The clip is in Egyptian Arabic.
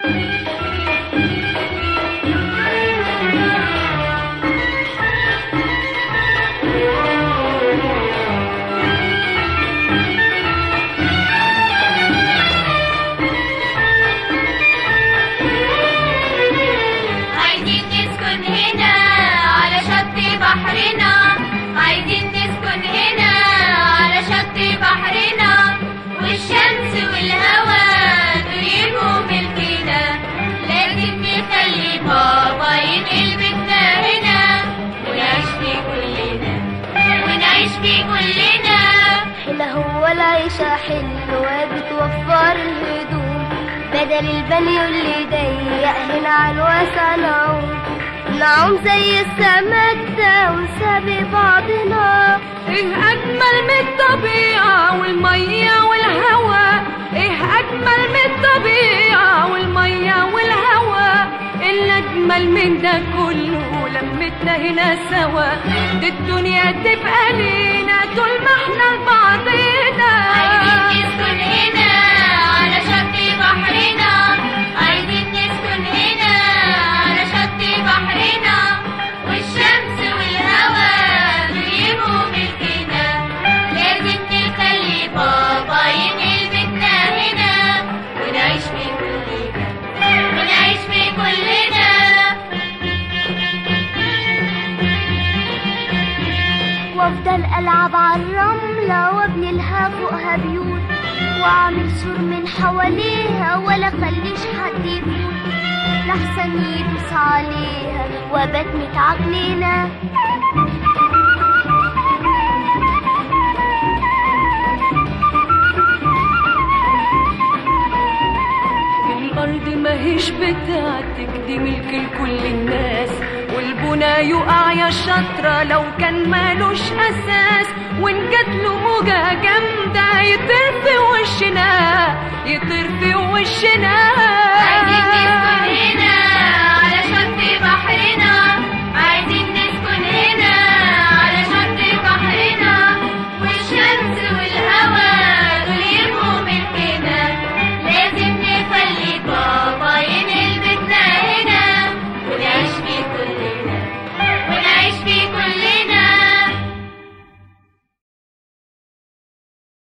عايزين نسكن هنا على شط بحرنا عايزين نسكن هنا على شط بحرنا والشمس والهواء دول يبقوا ملكنا لازم نخلي بابا ينقل بيتنا هنا ونعيش فيه كلنا ونعيش فيه كلنا هنا هو العيشة حلوة بتوفر الهدوم بدل البني اللي ضيق هنا على الواسع نعوم نعوم زي السمك ده ونسابق بعضنا ايه اجمل من الطبيعة والمية والهواء ايه اجمل من الطبيعة والمية والهواء اللي اجمل من ده كله لمتنا هنا سوا دي الدنيا تبقى لينا طول ما احنا لبعضينا عايزين نسكن هنا على شط بحرنا عايزين نسكن هنا على شط بحرنا والشمس والهواء دول يبقوا ملكنا لازم نخلي بابا ينقل بيتنا هنا ونعيش فيه كلنا ونعيش فيه كلنا وافضل العب على الرملة وابني لها فوقها بيوت واعمل سور من حواليها ولا خليش حد يفوت لحسن يدوس عليها وبات متعجنينة الأرض ماهيش بتاعتك دي ملك لكل الناس والبنا يقع يا شاطرة لو كان مالوش أساس وإن جاتله موجة جامدة يطير في وشنا يطير في وشنا